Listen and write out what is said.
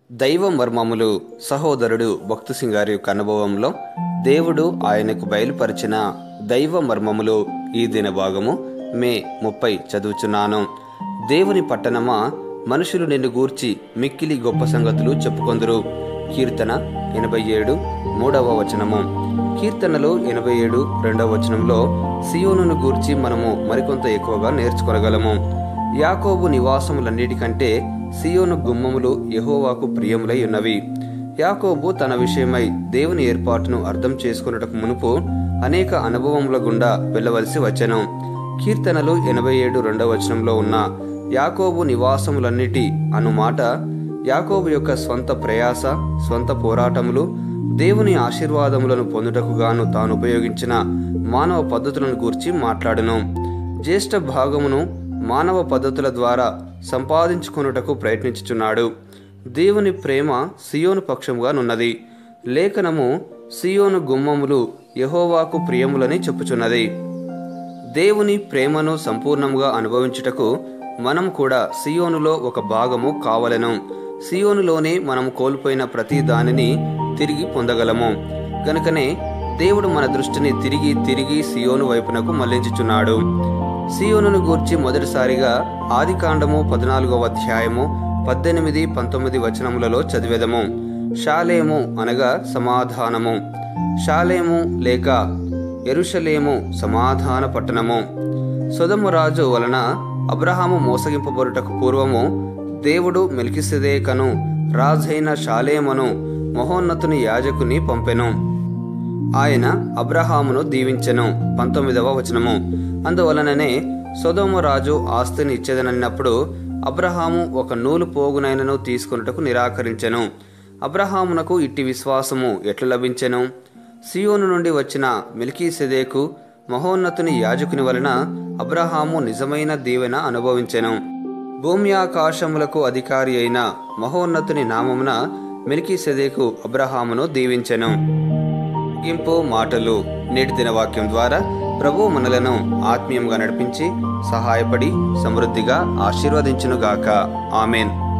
దైవ మర్మములు సహోదరుడు భక్తు సింగారి యొక్క అనుభవంలో దేవుడు ఆయనకు బయలుపరిచిన దైవ మర్మములు ఈ దిన భాగము మే ముప్పై చదువుచున్నాను దేవుని పట్టణమా మనుషులు నిన్ను గూర్చి మిక్కిలి గొప్ప సంగతులు చెప్పుకొందురు కీర్తన ఎనభై ఏడు మూడవ వచనము కీర్తనలో ఎనభై ఏడు రెండవ వచనంలో సియోనును గూర్చి మనము మరికొంత ఎక్కువగా నేర్చుకోగలము యాకోబు నివాసములన్నిటికంటే సియోను గుమ్మములు యెహోవాకు ప్రియములై ఉన్నవి యాకోబు తన విషయమై దేవుని ఏర్పాటును అర్థం చేసుకున్నటకు మునుపు అనేక అనుభవముల గుండా వెళ్ళవలసి వచ్చెను కీర్తనలు ఎనభై ఏడు రెండవ వచనంలో ఉన్న యాకోబు నివాసములన్నిటి అను మాట యాకోబు యొక్క స్వంత ప్రయాస స్వంత పోరాటములు దేవుని ఆశీర్వాదములను పొందుటకు గాను తాను ఉపయోగించిన మానవ పద్ధతులను గూర్చి మాట్లాడును జ్యేష్ఠ భాగమును మానవ పద్ధతుల ద్వారా సంపాదించుకొనుటకు ప్రయత్నించుచున్నాడు దేవుని ప్రేమ సియోను పక్షముగా నున్నది లేఖనము సియోను గుమ్మములు యహోవాకు ప్రియములని చెప్పుచున్నది దేవుని ప్రేమను సంపూర్ణంగా అనుభవించుటకు మనం కూడా సియోనులో ఒక భాగము కావలెను సియోనులోనే మనం కోల్పోయిన ప్రతి దానిని తిరిగి పొందగలము గనుకనే దేవుడు మన దృష్టిని తిరిగి తిరిగి సియోను వైపునకు మళ్లించుచున్నాడు సియోనును గూర్చి మొదటిసారిగా ఆదికాండము పద్నాలుగవ అధ్యాయము పద్దెనిమిది పంతొమ్మిది వచనములలో చదివేదము షాలేము అనగా సమాధానము షాలేము లేక ఎరుషలేము సమాధాన పట్టణము సొదము రాజు వలన అబ్రహాము మోసగింపబడుటకు పూర్వము దేవుడు మెల్కిసెదేకను రాజైన షాలేమను మహోన్నతుని యాజకుని పంపెను ఆయన అబ్రహామును దీవించెను పంతొమ్మిదవ వచనము అందువలననే సొదోమ రాజు ఆస్తిని ఇచ్చేదనన్నప్పుడు అబ్రహాము ఒక నూలు పోగునైనను తీసుకొనుటకు నిరాకరించెను అబ్రహామునకు ఇట్టి విశ్వాసము ఎట్లు లభించెను సియోను నుండి వచ్చిన మిల్కీ సెదేకు మహోన్నతుని యాజకుని వలన అబ్రహాము నిజమైన దీవెన అనుభవించెను భూమి ఆకాశములకు అధికారి అయిన మహోన్నతుని నామమున మిల్కీ సెదేకు అబ్రహామును దీవించెను ముగింపు మాటలు నేటి దిన వాక్యం ద్వారా ప్రభు మనలను ఆత్మీయంగా నడిపించి సహాయపడి సమృద్ధిగా ఆశీర్వదించునుగాక ఆమెన్